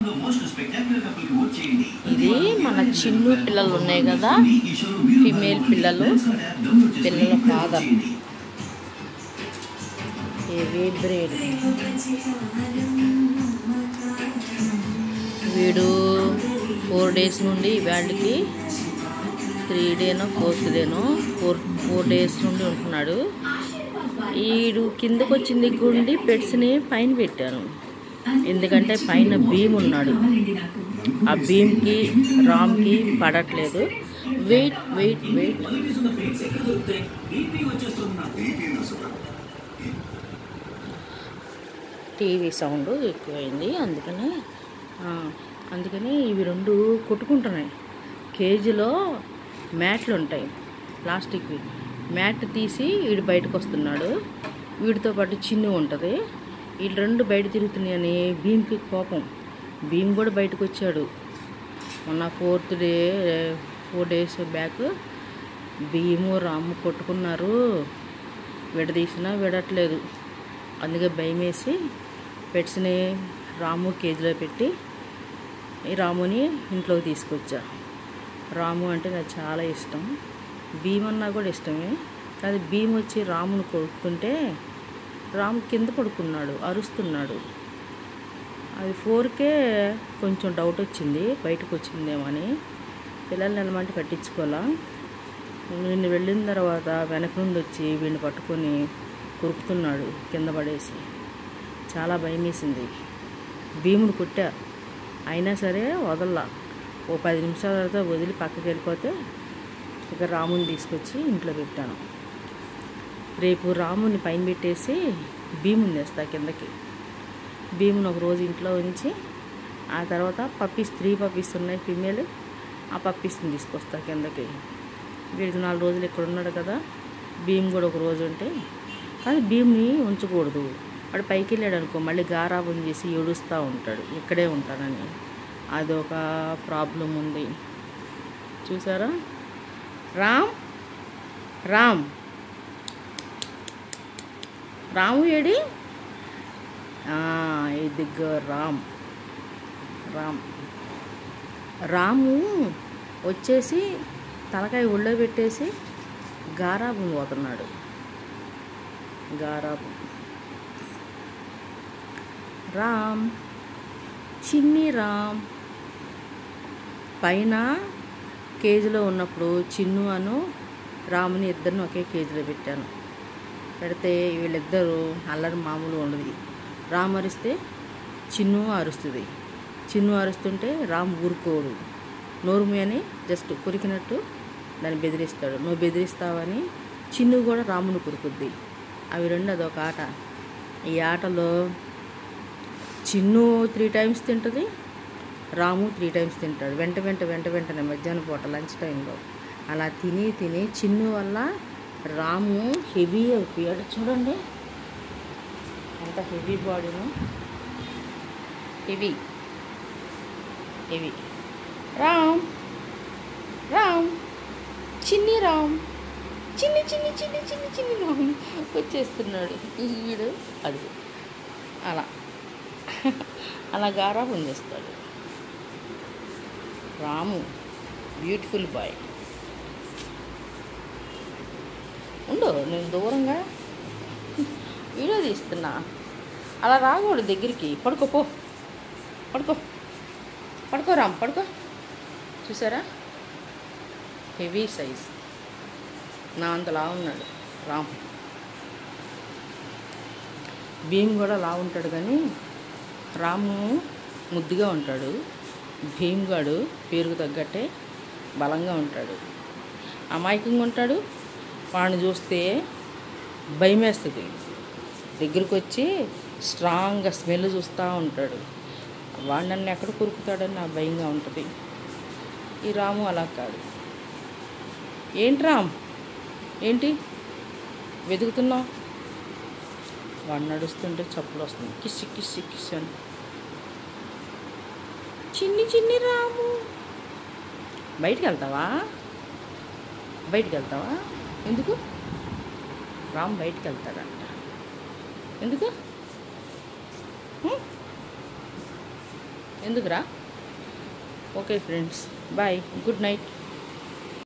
ఇది మన చిన్ను పిల్లలు ఉన్నాయి కదా ఫిమేల్ పిల్లలు పిల్లల ఫాదర్ హెవీ బ్రేడ్ వీడు ఫోర్ డేస్ నుండి ఇవాళకి త్రీ డేనో ఫోర్త్ డేనో ఫోర్ ఫోర్ డేస్ నుండి ఉంటున్నాడు ఈడు కిందకు వచ్చిన దగ్గర ఉండి పెట్స్ని పైన పెట్టాను ఎందుకంటే పైన భీమ్ ఉన్నాడు ఆ భీమ్కి రామ్కి పడట్లేదు wait wait wait TV sound ఎక్కువైంది అందుకని ఆ, అందుకని ఇవి రెండు కొట్టుకుంటున్నాయి కేజీలో మ్యాట్లు ఉంటాయి ప్లాస్టిక్వి మ్యాట్ తీసి వీడు బయటకు వస్తున్నాడు వీడితో పాటు చిన్ను ఉంటుంది వీళ్ళు రెండు బయట తిరుగుతున్నాయని భీమ్కి కోపం భీమ్ కూడా బయటకు వచ్చాడు మొన్న fourth day four days back Bhimu Ramu కొట్టుకున్నారు విడదీసినా విడట్లేదు అందుకే భయం వేసి పెట్స్ని రాము కేజీలో పెట్టి ఈ రాముని ఇంట్లోకి తీసుకొచ్చా రాము అంటే నాకు చాలా ఇష్టం భీమ్ అన్నా కూడా ఇష్టమే కానీ భీమ్ వచ్చి రాముని కొడుతుంటే రాము కింద పడుకున్నాడు అరుస్తున్నాడు అది ఫోర్కే కొంచెం డౌట్ వచ్చింది బయటకు వచ్చిందేమో అని పిల్లల్ని వెళ్ళమంటే పట్టించుకోవాలా నిన్ను వెళ్ళిన తర్వాత వెనక నుండి వచ్చి వీడిని పట్టుకొని కొరుకుతున్నాడు కింద పడేసి చాలా భయం వేసింది భీముడు కొట్టా అయినా సరే వదల్లా ఓ పది నిమిషాల తర్వాత వదిలి పక్కకి వెళ్ళిపోతే ఇక రాముని తీసుకొచ్చి ఇంట్లో పెట్టాను రేపు రాముని పైన పెట్టేసి భీముని తెస్తా కిందకి భీముని ఒక రోజు ఇంట్లో ఉంచి ఆ తర్వాత పప్పీస్ త్రీ పప్పీస్ ఉన్నాయి ఫీమేల్ ఆ పప్పీస్ని తీసుకొస్తా కిందకి వీడికి నాలుగు రోజులు ఇక్కడ ఉన్నాడు కదా భీమ్ కూడా ఒక రోజు ఉంటే కానీ భీమ్ని ఉంచకూడదు వాడు పైకి వెళ్ళాడు అనుకో మళ్ళీ గారాబం చేసి ఏడుస్తూ ఉంటాడు ఇక్కడే ఉంటాడని అదొక ప్రాబ్లం ఉంది చూసారా రామ్ రామ్ రాము ఏడి ఆ, ఇదిగో రామ్ రామ్ రాము వచ్చేసి తలకాయ ఒళ్ళో పెట్టేసి గారాబం పోతున్నాడు గారాబం రామ్ చిన్ని రామ్ పైన కేజీలో ఉన్నప్పుడు చిన్ను అను రాముని ఇద్దరిని ఒకే కేజీలో పెట్టాను పెడితే వీళ్ళిద్దరూ అల్లరి మామూలు ఉండదు రామ్ అరిస్తే చిన్ను అరుస్తుంది చిన్ను అరుస్తుంటే రామ్ ఊరుకోడు నోరుమి అని జస్ట్ కురికినట్టు దాన్ని బెదిరిస్తాడు నువ్వు బెదిరిస్తావని చిన్ను కూడా రాముని కురుకుద్ది అవి రెండు అదొక ఆట ఈ ఆటలో చిన్ను త్రీ టైమ్స్ తింటుంది రాము త్రీ టైమ్స్ తింటాడు వెంట వెంట వెంట వెంటనే మధ్యాహ్నం పూట లంచ్ టైంలో అలా తిని తిని చిన్ను వల్ల రాము హెవీ అయిపోయాడు చూడండి ఎంత హెవీ బాడీను హెవీ హెవీ రామ్ రామ్ చిన్ని రామ్ చిన్ని చిన్ని చిన్ని చిన్ని చిన్ని రామ్ వచ్చేస్తున్నాడు ఈడు అది అలా అలా గారాబం చేస్తాడు రాము బ్యూటిఫుల్ బాయ్ ఉండు నేను దూరంగా వీడియో తీస్తున్నా అలా రాకూడదు దగ్గరికి పడుకో పో పడుకో పడుకో రామ్ పడుకో చూసారా హెవీ సైజ్ నా అంతలా ఉన్నాడు రామ్ భీమ్ కూడా లా ఉంటాడు కానీ రాము ముద్దుగా ఉంటాడు భీమ్గాడు పేరుకు తగ్గట్టే బలంగా ఉంటాడు అమాయకంగా ఉంటాడు వాడిని చూస్తే భయం వేస్తుంది దగ్గరికి వచ్చి స్ట్రాంగ్గా స్మెల్ చూస్తూ ఉంటాడు వాడు నన్ను ఎక్కడ కొరుకుతాడని నాకు భయంగా ఉంటుంది ఈ రాము అలా కాదు ఏంటి రామ్ ఏంటి వెతుకుతున్నావు వాడు నడుస్తుంటే చప్పులు వస్తుంది కిసి కిసి కిసి అని చిన్ని చిన్ని రాము బయటికి వెళ్తావా బయటికి వెళ్తావా ఎందుకు రామ్ బయటికి వెళ్తాడంట ఎందుకు హ్మ్? ఎందుకురా okay friends bye good night